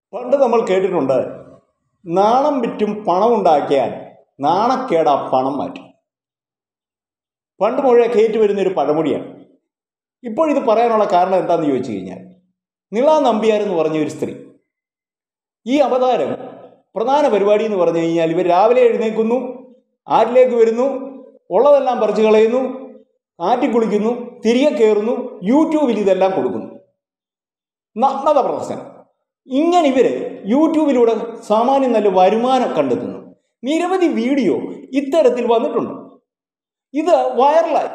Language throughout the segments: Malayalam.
പണ്ട് നമ്മൾ കേട്ടിട്ടുണ്ട് നാണം വിറ്റും പണം ഉണ്ടാക്കിയാൽ നാണക്കേടാ പണം മാറ്റും പണ്ട് മുഴുവൻ കയറ്റി വരുന്ന ഒരു പഴമൊഴിയാണ് ഇപ്പോൾ ഇത് പറയാനുള്ള കാരണം എന്താണെന്ന് ചോദിച്ചു കഴിഞ്ഞാൽ നിള നമ്പ്യാർ എന്ന് പറഞ്ഞ ഒരു സ്ത്രീ ഈ അവതാരം പ്രധാന പരിപാടി എന്ന് പറഞ്ഞു കഴിഞ്ഞാൽ ഇവർ രാവിലെ എഴുന്നേൽക്കുന്നു ആറ്റിലേക്ക് വരുന്നു ഉള്ളതെല്ലാം പറിച്ചു കളയുന്നു ആറ്റി കുളിക്കുന്നു തിരികെ കയറുന്നു യൂട്യൂബിൽ ഇതെല്ലാം കൊടുക്കുന്നു നഗ്നത പ്രദർശനം ഇങ്ങനെ ഇവർ യൂട്യൂബിലൂടെ സാമാന്യം നല്ല വരുമാനം കണ്ടെത്തുന്നു നിരവധി വീഡിയോ ഇത്തരത്തിൽ വന്നിട്ടുണ്ട് ഇത് വൈറലായി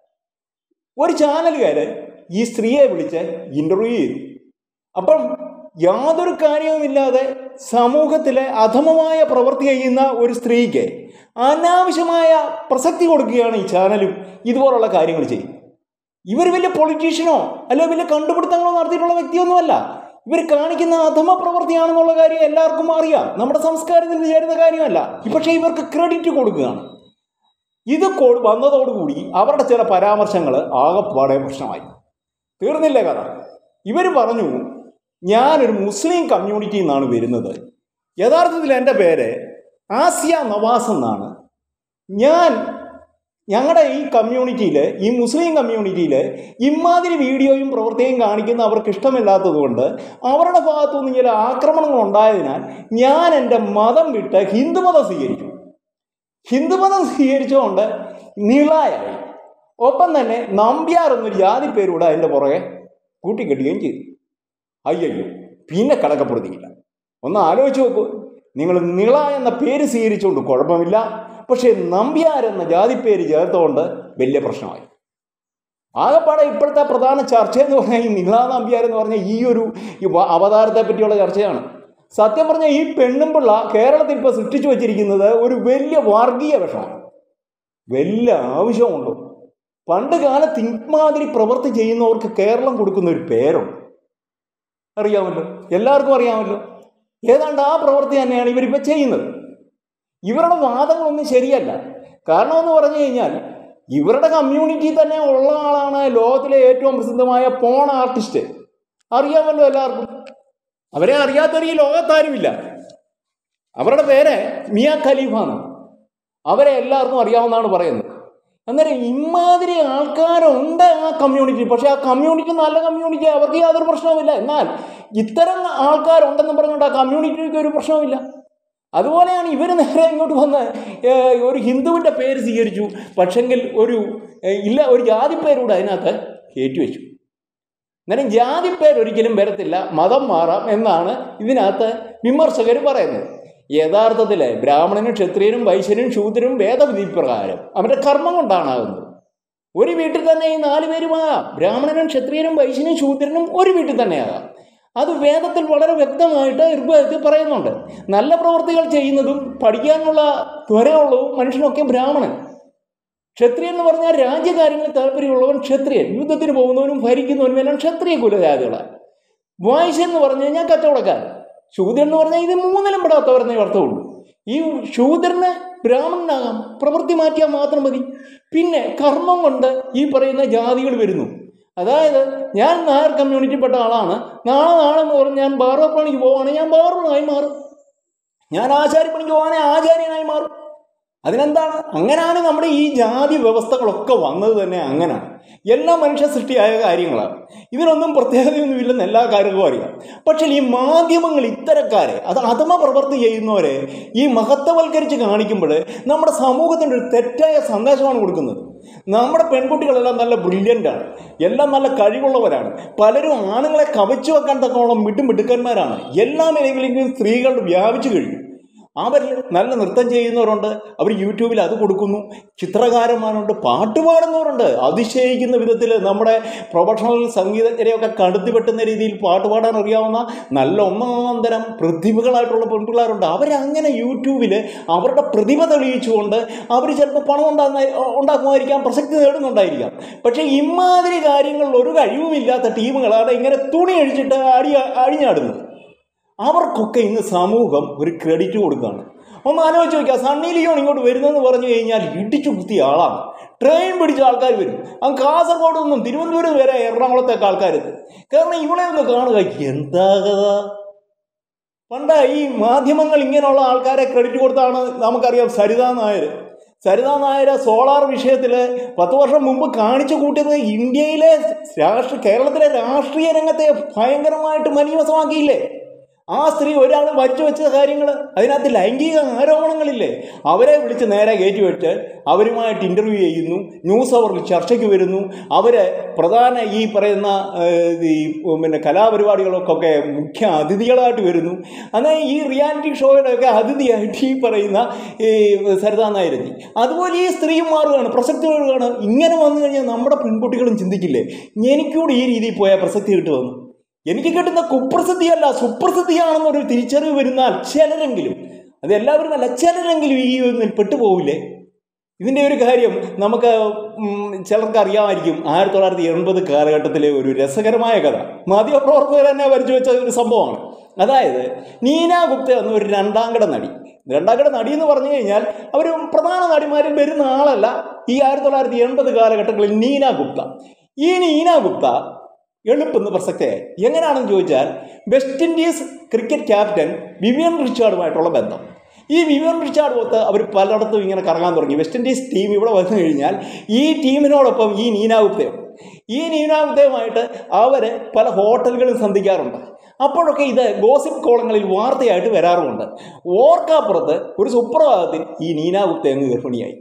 ഒരു ചാനലുകാർ ഈ സ്ത്രീയെ വിളിച്ച് ഇൻ്റർവ്യൂ ചെയ്തു അപ്പം യാതൊരു കാര്യവുമില്ലാതെ സമൂഹത്തിലെ അധമമായ പ്രവൃത്തി ചെയ്യുന്ന ഒരു സ്ത്രീക്ക് അനാവശ്യമായ പ്രസക്തി കൊടുക്കുകയാണ് ഈ ചാനലും ഇതുപോലുള്ള കാര്യങ്ങൾ ചെയ്യും ഇവർ വലിയ പൊളിറ്റീഷ്യനോ അല്ലെ വലിയ കണ്ടുപിടുത്തങ്ങളോ നടത്തിയിട്ടുള്ള വ്യക്തിയൊന്നുമല്ല ഇവർ കാണിക്കുന്ന അധമ പ്രവൃത്തിയാണെന്നുള്ള കാര്യം എല്ലാവർക്കും അറിയാം നമ്മുടെ സംസ്കാരത്തിന് ചേരുന്ന കാര്യമല്ല പക്ഷേ ഇവർക്ക് ക്രെഡിറ്റ് കൊടുക്കുകയാണ് ഇത് കൊ- വന്നതോടുകൂടി അവരുടെ ചില പരാമർശങ്ങൾ ആകെപ്പാടെ പ്രശ്നമായി തീർന്നില്ലേ കഥ ഇവർ പറഞ്ഞു ഞാനൊരു മുസ്ലിം കമ്മ്യൂണിറ്റിയിൽ നിന്നാണ് വരുന്നത് യഥാർത്ഥത്തിൽ എൻ്റെ പേര് ആസിയ നവാസ് എന്നാണ് ഞാൻ ഞങ്ങളുടെ ഈ കമ്മ്യൂണിറ്റിയിൽ ഈ മുസ്ലിം കമ്മ്യൂണിറ്റിയിൽ ഇമാതിരി വീഡിയോയും പ്രവൃത്തിയും കാണിക്കുന്ന അവർക്ക് ഇഷ്ടമില്ലാത്തതുകൊണ്ട് അവരുടെ ഭാഗത്തുനിന്ന് ചില ആക്രമണങ്ങൾ ഉണ്ടായതിനാൽ ഞാൻ എൻ്റെ മതം വിട്ട് ഹിന്ദുമതം സ്വീകരിച്ചു ഹിന്ദുമതം സ്വീകരിച്ചുകൊണ്ട് നിളായായി ഒപ്പം തന്നെ നമ്പ്യാർ എന്നൊരു ജാതി പേരൂടെ അതിൻ്റെ പുറകെ കൂട്ടിക്കെട്ടുകയും ചെയ്തു അയ്യയ്യോ പിന്നെ കടക്കപ്പെടുത്തിയില്ല ഒന്ന് ആലോചിച്ച് നോക്കൂ നിങ്ങൾ നിള എന്ന പേര് സ്വീകരിച്ചുകൊണ്ട് കുഴപ്പമില്ല പക്ഷേ നമ്പ്യാർ എന്ന ജാതിപ്പേര് ചേർത്തുകൊണ്ട് വലിയ പ്രശ്നമായി ആകെപ്പാടെ ഇപ്പോഴത്തെ പ്രധാന ചർച്ച എന്ന് പറഞ്ഞാൽ ഈ നിള നമ്പ്യാർ എന്ന് പറഞ്ഞ ഈ ഒരു ഈ വ- അവതാരത്തെ പറ്റിയുള്ള ചർച്ചയാണ് സത്യം പറഞ്ഞാൽ ഈ പെണ്ണുമ്പിള്ള കേരളത്തിൽ ഇപ്പോൾ സൃഷ്ടിച്ചു വച്ചിരിക്കുന്നത് ഒരു വലിയ വർഗീയ വിഷമാണ് വലിയ ആവശ്യമുണ്ടോ പണ്ട് കാലത്ത് ഇമാതിരി പ്രവൃത്തി ചെയ്യുന്നവർക്ക് കേരളം കൊടുക്കുന്ന ഒരു പേരുണ്ട് അറിയാമല്ലോ എല്ലാവർക്കും അറിയാമല്ലോ ഏതാണ്ട് ആ പ്രവൃത്തി തന്നെയാണ് ഇവരിപ്പോൾ ചെയ്യുന്നത് ഇവരുടെ വാദങ്ങളൊന്നും ശരിയല്ല കാരണം എന്ന് പറഞ്ഞു കഴിഞ്ഞാൽ ഇവരുടെ കമ്മ്യൂണിറ്റി തന്നെ ഉള്ള ആളാണ് ലോകത്തിലെ ഏറ്റവും പ്രസിദ്ധമായ പോൺ ആർട്ടിസ്റ്റ് അറിയാമല്ലോ എല്ലാവർക്കും അവരെ അറിയാത്തൊരു ഈ ലോകത്താരുമില്ല അവരുടെ പേര് മിയ ഖലീഫ എന്നാണ് അവരെ എല്ലാവർക്കും അറിയാവുന്നതാണ് പറയുന്നത് അന്നേരം ഇമാതിരി ആൾക്കാരുണ്ട് ആ കമ്മ്യൂണിറ്റി പക്ഷേ ആ കമ്മ്യൂണിറ്റി നല്ല കമ്മ്യൂണിറ്റി അവർക്ക് യാതൊരു പ്രശ്നവുമില്ല എന്നാൽ ഇത്തരം ആൾക്കാരുണ്ടെന്ന് പറഞ്ഞുകൊണ്ട് ആ കമ്മ്യൂണിറ്റിക്ക് ഒരു പ്രശ്നവുമില്ല അതുപോലെയാണ് ഇവർ നേരെ ഇങ്ങോട്ട് വന്ന് ഏഹ്, ഒരു ഹിന്ദുവിൻ്റെ പേര് സ്വീകരിച്ചു പക്ഷെങ്കിൽ ഒരു ഏഹ്, ഇല്ല ഒരു ജാതി പേരൂടെ അതിനകത്ത് കയറ്റി വെച്ചു അന്നേരം ജാതി പേര് ഒരിക്കലും വരത്തില്ല മതം മാറാം എന്നാണ് ഇതിനകത്ത് വിമർശകർ പറയുന്നത് യഥാർത്ഥത്തിൽ ബ്രാഹ്മണനും ക്ഷത്രിയനും വൈശ്യനും ശൂദ്രനും വേദവിധി പ്രകാരം അവരുടെ കർമ്മം കൊണ്ടാണ് ആകുന്നത് ഒരു വീട്ടിൽ തന്നെ ഈ നാല് പേരുമാകാം ബ്രാഹ്മണനും ക്ഷത്രിയനും വൈശ്യനും ശൂദ്രനും ഒരു വീട്ടിൽ തന്നെയാകാം അത് വേദത്തിൽ വളരെ വ്യക്തമായിട്ട് ഋഗ്വേദത്തിൽ പറയുന്നുണ്ട് നല്ല പ്രവൃത്തികൾ ചെയ്യുന്നതും പഠിക്കാനുള്ള ത്വരയുള്ളതും മനുഷ്യനൊക്കെ ബ്രാഹ്മണൻ ക്ഷത്രിയൻ എന്ന് പറഞ്ഞാൽ രാജ്യകാര്യങ്ങളിൽ താല്പര്യമുള്ളവൻ ക്ഷത്രിയൻ യുദ്ധത്തിന് പോകുന്നവനും ഭരിക്കുന്നവനും എല്ലാം ക്ഷത്രിയ കുലജാതികളാണ് വൈശ്യൻ എന്ന് പറഞ്ഞു കഴിഞ്ഞാൽ കച്ചവടക്കാരൻ ശൂദ്രൻ എന്ന് പറഞ്ഞാൽ ഇത് മൂന്നിലും പെടാത്തവരെന്നേ അർത്ഥമുള്ളൂ ഈ ശൂദ്രന് ബ്രാഹ്മണനാകാം പ്രവൃത്തി മാറ്റിയാൽ മാത്രം മതി പിന്നെ കർമ്മം കൊണ്ട് ഈ പറയുന്ന ജാതികൾ വരുന്നു അതായത് ഞാൻ നായർ കമ്മ്യൂണിറ്റിപ്പെട്ട ആളാണ് നാളെ നാളെ എന്ന് പറഞ്ഞ് ഞാൻ ബാർബർ പോവുകയാണെങ്കിൽ ഞാൻ ബാർബറായി മാറും ഞാൻ ആചാര്യപ്പണിക്ക് പോകാണെങ്കിൽ ആചാര്യനായി മാറും അതിനെന്താണ് അങ്ങനെയാണ് നമ്മുടെ ഈ ജാതി വ്യവസ്ഥകളൊക്കെ വന്നത് തന്നെ അങ്ങനെയാണ് എല്ലാം മനുഷ്യ സൃഷ്ടിയായ കാര്യങ്ങളാണ് ഇതിനൊന്നും പ്രത്യേകതയൊന്നുമില്ലെന്ന് എല്ലാ കാര്യങ്ങളും അറിയാം പക്ഷേ ഈ മാധ്യമങ്ങൾ ഇത്തരക്കാരെ അത് അധമ പ്രവർത്തി ചെയ്യുന്നവരെ ഈ മഹത്വവൽക്കരിച്ച് കാണിക്കുമ്പോൾ നമ്മുടെ സമൂഹത്തിൻ്റെ ഒരു തെറ്റായ സന്ദേശമാണ് കൊടുക്കുന്നത് നമ്മുടെ പെൺകുട്ടികളെല്ലാം നല്ല ബ്രില്യൻ്റ് ആണ് എല്ലാം നല്ല കഴിവുള്ളവരാണ് പലരും ആണുങ്ങളെ കവച്ചു വെക്കാൻ തക്കോളം മിടുമിടുക്കന്മാരാണ് എല്ലാ മേഖലയിലും സ്ത്രീകൾ വ്യാപിച്ചു കഴിഞ്ഞു അവരിൽ നല്ല നൃത്തം ചെയ്യുന്നവരുണ്ട് അവർ യൂട്യൂബിൽ അത് കൊടുക്കുന്നു ചിത്രകാരന്മാരുണ്ട് പാട്ട് പാടുന്നവരുണ്ട് അതിശയിക്കുന്ന വിധത്തിൽ നമ്മുടെ പ്രൊഫഷണൽ സംഗീതജ്ഞരെയൊക്കെ കടത്തി വെട്ടുന്ന രീതിയിൽ പാട്ട് പാടാൻ അറിയാവുന്ന നല്ല ഒന്നാം തരം പ്രതിഭകളായിട്ടുള്ള പെൺപിള്ളേരുണ്ട് അവരങ്ങനെ യൂട്യൂബിൽ അവരുടെ പ്രതിഭ തെളിയിച്ചുകൊണ്ട് അവർ ചിലപ്പോൾ പണം ഉണ്ടാകുന്ന ഉണ്ടാക്കുമായിരിക്കാം പ്രസക്തി നേടുന്നുണ്ടായിരിക്കാം പക്ഷേ ഇമാതിരി കാര്യങ്ങളിൽ ഒരു കഴിവുമില്ലാത്ത ടീമുകളാണ് ഇങ്ങനെ തുണി അഴിച്ചിട്ട് അടി അഴിഞ്ഞാടുന്നത് അവർക്കൊക്കെ ഇന്ന് സമൂഹം ഒരു ക്രെഡിറ്റ് കൊടുക്കുകയാണ് ഒന്ന് ആലോചിച്ച് നോക്കുക സണ്ണി ലിയോൺ ഇങ്ങോട്ട് വരുന്നതെന്ന് പറഞ്ഞു കഴിഞ്ഞാൽ ഇടിച്ചു കുത്തിയ ആളാണ് ട്രെയിൻ പിടിച്ച ആൾക്കാർ വരും അങ്ങ് കാസർഗോഡ് നിന്നും തിരുവനന്തപുരം വരെ എറണാകുളത്തേക്ക് ആൾക്കാർ എത്തും കാരണം ഇവിടെ ഒന്ന് കാണുക എന്താ കഥ പണ്ട് ഈ മാധ്യമങ്ങൾ ഇങ്ങനെയുള്ള ആൾക്കാരെ ക്രെഡിറ്റ് കൊടുത്താണ് നമുക്കറിയാം സരിതാ നായർ സരിതാ നായർ സോളാർ വിഷയത്തിൽ പത്ത് വർഷം മുമ്പ് കാണിച്ചു കൂട്ടിയത് ഇന്ത്യയിലെ രാഷ്ട്രീയ കേരളത്തിലെ രാഷ്ട്രീയ രംഗത്തെ ഭയങ്കരമായിട്ട് മലീമസമാക്കിയില്ലേ ആ സ്ത്രീ ഒരാൾ വരച്ചു വെച്ച കാര്യങ്ങൾ അതിനകത്ത് ലൈംഗിക ആരോപണങ്ങളില്ലേ അവരെ വിളിച്ച് നേരെ കയറ്റി വെച്ച് അവരുമായിട്ട് ഇൻ്റർവ്യൂ ചെയ്യുന്നു ന്യൂസ് അവറിൽ ചർച്ചയ്ക്ക് വരുന്നു അവരെ പ്രധാന ഈ പറയുന്ന ഏഹ്, ഈ പിന്നെ കലാപരിപാടികൾക്കൊക്കെ മുഖ്യ അതിഥികളായിട്ട് വരുന്നു എന്നാൽ ഈ റിയാലിറ്റി ഷോയുടെയൊക്കെ അതിഥിയായിട്ട് ഈ പറയുന്ന ഈ സരിതാ നായരെത്തി അതുപോലെ ഈ സ്ത്രീയും മാറുകയാണ് പ്രസക്തി മാറുകയാണ് ഇങ്ങനെ വന്നു കഴിഞ്ഞാൽ നമ്മുടെ പെൺകുട്ടികളും ചിന്തിക്കില്ലേ എനിക്കൂടി ഈ രീതിയിൽ പോയാൽ പ്രസക്തി കിട്ടുമെന്ന് എനിക്ക് കിട്ടുന്ന കുപ്രസിദ്ധിയല്ല സുപ്രസിദ്ധിയാണെന്നൊരു തിരിച്ചറിവ് വരുന്നാൽ ചിലരെങ്കിലും അത് എല്ലാവരും അല്ല ചിലരെങ്കിലും ഈ ഒന്നിൽ പെട്ടുപോകില്ലേ ഇതിൻ്റെ ഒരു കാര്യം നമുക്ക് ഉം, ചിലർക്ക് അറിയാമായിരിക്കും ആയിരത്തി തൊള്ളായിരത്തി എൺപത് കാലഘട്ടത്തിലെ ഒരു രസകരമായ കഥ മാധ്യമപ്രവർത്തകർ തന്നെ വരച്ചു വെച്ച ഒരു സംഭവമാണ് അതായത് നീന ഗുപ്ത എന്ന ഒരു രണ്ടാംകിട നടി രണ്ടാംകിട നടി എന്ന് പറഞ്ഞു കഴിഞ്ഞാൽ അവർ പ്രധാന നടിമാരിൽ വരുന്ന ആളല്ല ഈ ആയിരത്തി തൊള്ളായിരത്തി എൺപത് കാലഘട്ടങ്ങളിൽ നീന ഗുപ്ത ഈ നീന ഗുപ്ത എളുപ്പെന്ന് പ്രസക്തയായി എങ്ങനെയാണെന്ന് ചോദിച്ചാൽ West Indies cricket captain Vivian റിച്ചാർഡുമായിട്ടുള്ള ബന്ധം ഈ വിവിയൻ റിച്ചാർഡ് ഒത്ത് അവർ പലയിടത്തും ഇങ്ങനെ കറങ്ങാൻ തുടങ്ങി വെസ്റ്റ് ഇൻഡീസ് ടീം ഇവിടെ വന്നു കഴിഞ്ഞാൽ ഈ ടീമിനോടൊപ്പം ഈ നീനാഗുപ്തയും ഈ നീനാഗുപ്തയുമായിട്ട് അവർ പല ഹോട്ടലുകളും സന്ധിക്കാറുണ്ട് അപ്പോഴൊക്കെ ഇത് ഗോസിപ്പ് കോളങ്ങളിൽ വാർത്തയായിട്ട് വരാറുമുണ്ട് ഓർക്കാപ്പുറത്ത് ഒരു സുപ്രഭാതത്തിൽ ഈ നീനാഗുപ്ത അങ്ങ് ഗർഭിണിയായി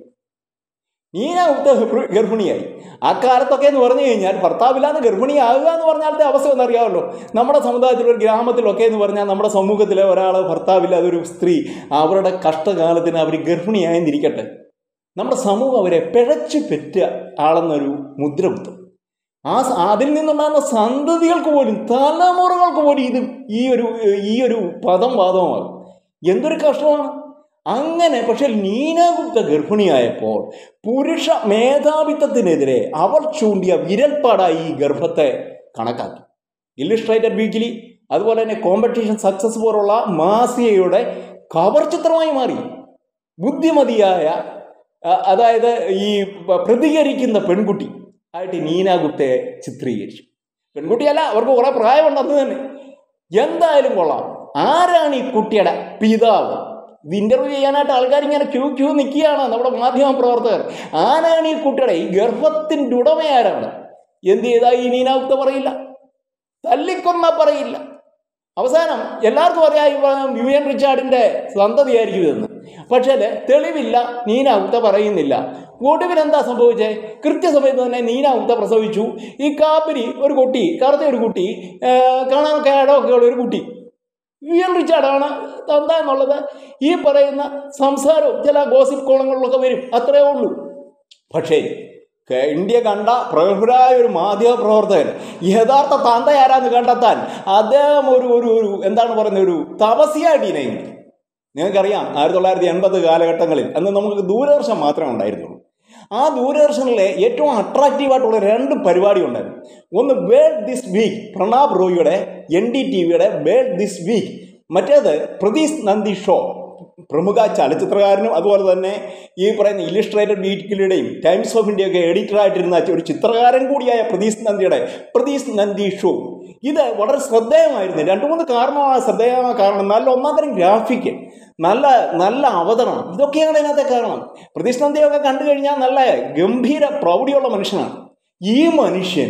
നീന ഗുപ്ത ഗർഭ- ഗർഭിണിയായി ആ കാലത്തൊക്കെ എന്ന് പറഞ്ഞു കഴിഞ്ഞാൽ ഭർത്താവില്ലാതെ ഗർഭിണിയാകുക എന്ന് പറഞ്ഞാലത്തെ അവസ്ഥ ഒന്നറിയാമല്ലോ നമ്മുടെ സമുദായത്തിൽ ഒരു ഗ്രാമത്തിലൊക്കെ എന്ന് പറഞ്ഞാൽ നമ്മുടെ സമൂഹത്തിലെ ഒരാൾ ഭർത്താവില്ലാതെ ഒരു സ്ത്രീ അവരുടെ കഷ്ടകാലത്തിന് അവർ ഗർഭിണിയായെന്നിരിക്കട്ടെ നമ്മുടെ സമൂഹം അവരെ പിഴച്ചു പെറ്റ ആളെന്നൊരു മുദ്ര കുത്തും ആ സ- അതിൽ നിന്നുണ്ടാകുന്ന സന്തതികൾക്ക് പോലും തലമുറകൾക്ക് പോലും ഇത് ഈ ഒരു ഈ ഒരു പദം വാദമാകും എന്തൊരു കഷ്ടമാണ് അങ്ങനെ പക്ഷെ നീനാഗുപ്ത ഗർഭിണിയായപ്പോൾ പുരുഷ മേധാവിത്വത്തിനെതിരെ അവൾ ചൂണ്ടിയ വിരൽപ്പാടായി ഈ ഗർഭത്തെ കണക്കാക്കി ഇല്ലുസ്ട്രേറ്റഡ് വീക്കിലി അതുപോലെ തന്നെ കോമ്പറ്റീഷൻ സക്സസ് പോലുള്ള മാസികയുടെ കവർ ചിത്രമായി മാറി ബുദ്ധിമതിയായ അ- അതായത് ഈ പ- പ്രതികരിക്കുന്ന പെൺകുട്ടി ആയിട്ട് നീന ഗുപ്തയെ ചിത്രീകരിച്ചു പെൺകുട്ടിയല്ല അവർക്ക് കുറെ പ്രായമുണ്ട് അത് തന്നെ എന്തായാലും കൊള്ളാം ആരാണ് ഈ കുട്ടിയുടെ പിതാവ് ഇത് ഇന്റർവ്യൂ ചെയ്യാനായിട്ട് ആൾക്കാർ ഇങ്ങനെ ക്യൂ ക്യൂ നിൽക്കുകയാണ് നമ്മുടെ മാധ്യമ പ്രവർത്തകർ ആരാണ് ഈ കുട്ടിയുടെ ഈ ഗർഭത്തിൻ്റെ ഉടമ ആരാണ് എന്ത് ചെയ്താ ഈ നീന ഗുപ്ത പറയില്ല തല്ലിക്കൊന്ന പറയില്ല അവസാനം എല്ലാവർക്കും അറിയാം ഈ പറഞ്ഞ വിവിയൻ റിച്ചാർഡിന്റെ സന്തതിയായിരിക്കും ഇതെന്ന് പക്ഷേ തെളിവില്ല നീന ഉത്ത പറയുന്നില്ല ഒടുവിൽ എന്താ സംഭവിച്ചേ കൃത്യസമയത്ത് തന്നെ നീന ഉത്ത പ്രസവിച്ചു ഈ കാപ്പിരി ഒരു കുട്ടി കറുത്ത ഒരു കുട്ടി ആ, കാണാൻ കേടമൊക്കെ ഉള്ള ഒരു കുട്ടി വിവിയൻ റിച്ചാർഡാണ് തന്ത എന്നുള്ളത് ഈ പറയുന്ന സംസാരവും ചില ഗോസിപ്പ് കോളങ്ങളിലൊക്കെ വരും അത്രയേ ഉള്ളൂ പക്ഷേ കേ- ഇന്ത്യ കണ്ട പ്രഗത്ഭരായ ഒരു മാധ്യമ പ്രവർത്തകൻ യഥാർത്ഥ തന്ത ആരാന്ന് കണ്ടെത്താൻ അദ്ദേഹം ഒരു ഒരു ഒരു എന്താണ് പറയുന്നത് ഒരു തപസ്യായിട്ട് ഇനയുന്നു നിങ്ങൾക്കറിയാം ആയിരത്തി തൊള്ളായിരത്തി എൺപത് കാലഘട്ടങ്ങളിൽ അന്ന് നമുക്ക് ദൂരദർശൻ മാത്രമേ ഉണ്ടായിരുന്നുള്ളൂ ആ ദൂരദർശനിലെ ഏറ്റവും അട്രാക്റ്റീവായിട്ടുള്ള രണ്ട് പരിപാടി ഉണ്ടായിരുന്നു ഒന്ന് വേൾഡ് ദിസ് വീക്ക് പ്രണാബ് റോയിയുടെ എൻ ഡി ടി വിയുടെ വേൾഡ് ദിസ് വീക്ക് മറ്റേത് പ്രതീഷ് നന്ദി ഷോ പ്രമുഖ ചലച്ചിത്രകാരനും അതുപോലെ തന്നെ ഈ പറയുന്ന ഇല്ലുസ്ട്രേറ്റഡ് വീക്കിലുടെയും ടൈംസ് ഓഫ് ഇന്ത്യയൊക്കെ എഡിറ്ററായിട്ടിരുന്ന ഒരു ചിത്രകാരൻ കൂടിയായ പ്രതീഷ് നന്ദിയുടെ പ്രതീഷ് നന്ദി ഷോ ഇത് വളരെ ശ്രദ്ധേയമായിരുന്നു രണ്ട് മൂന്ന് കാരണമാണ് ശ്രദ്ധേയമായ കാരണം നല്ല ഒന്നാം തരം ഗ്രാഫിക്ക് നല്ല നല്ല അവതരണം ഇതൊക്കെയാണ് ഇതിനകത്തെ കാരണം പ്രതീഷ് നന്ദിയൊക്കെ കണ്ടു കഴിഞ്ഞാൽ നല്ല ഗംഭീര പ്രൗഢിയുള്ള മനുഷ്യനാണ് ഈ മനുഷ്യൻ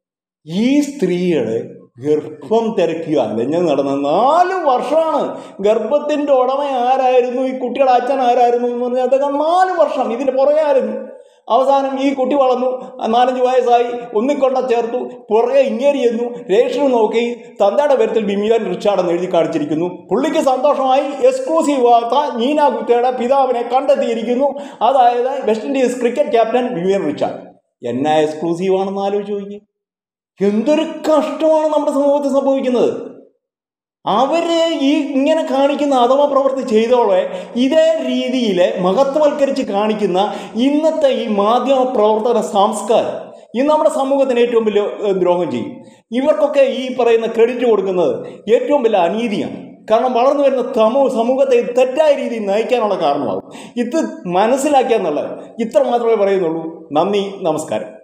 ഈ സ്ത്രീയുടെ ഗർഭം തിരക്കുക അലഞ്ഞ് നടന്ന നാല് വർഷമാണ് ഗർഭത്തിന്റെ ഉടമ ആരായിരുന്നു ഈ കുട്ടിയുടെ അച്ഛൻ ആരായിരുന്നു എന്ന് പറഞ്ഞാൽ അതൊക്കെ നാല് വർഷം ഇതിന് പുറകെ ആയിരുന്നു അവസാനം ഈ കുട്ടി വളർന്നു നാലഞ്ച് വയസ്സായി ഒന്നിക്കൊണ്ട ചേർത്തു പുറകെ ഇങ്ങേരി ചെന്നു രജിസ്റ്റർ നോക്കി തന്തയുടെ പേരത്തിൽ ബിമിയാൻ റിച്ചാർഡ് എന്ന് എഴുതി കാണിച്ചിരിക്കുന്നു പുള്ളിക്ക് സന്തോഷമായി എക്സ്ക്ലൂസീവ് വാർത്ത നീന ഗുപ്തയുടെ പിതാവിനെ കണ്ടെത്തിയിരിക്കുന്നു അതായത് West Indies cricket captain Vivian Richard എന്നാ എക്സ്ക്ലൂസീവ് ആണെന്ന് ആലോചിച്ച് നോക്കി എന്തൊരു കഷ്ടമാണ് നമ്മുടെ സമൂഹത്തിൽ സംഭവിക്കുന്നത് അവര് ഈ ഇങ്ങനെ കാണിക്കുന്ന അഥവാ പ്രവൃത്തി ചെയ്തോളെ ഇതേ രീതിയിൽ മഹത്വവൽക്കരിച്ച് കാണിക്കുന്ന ഇന്നത്തെ ഈ മാധ്യമ പ്രവർത്തന സംസ്കാരം ഈ നമ്മുടെ സമൂഹത്തിന് ഏറ്റവും വലിയ ഏഹ്, ദ്രോഹം ചെയ്യും ഇവർക്കൊക്കെ ഈ പറയുന്ന ക്രെഡിറ്റ് കൊടുക്കുന്നത് ഏറ്റവും വലിയ അനീതിയാണ് കാരണം വളർന്നു വരുന്ന തമോ സമൂഹത്തെ തെറ്റായ രീതിയിൽ നയിക്കാനുള്ള കാരണമാകും ഇത് മനസ്സിലാക്കിയെന്നുള്ളത് ഇത്ര മാത്രമേ പറയുന്നുള്ളൂ നന്ദി നമസ്കാരം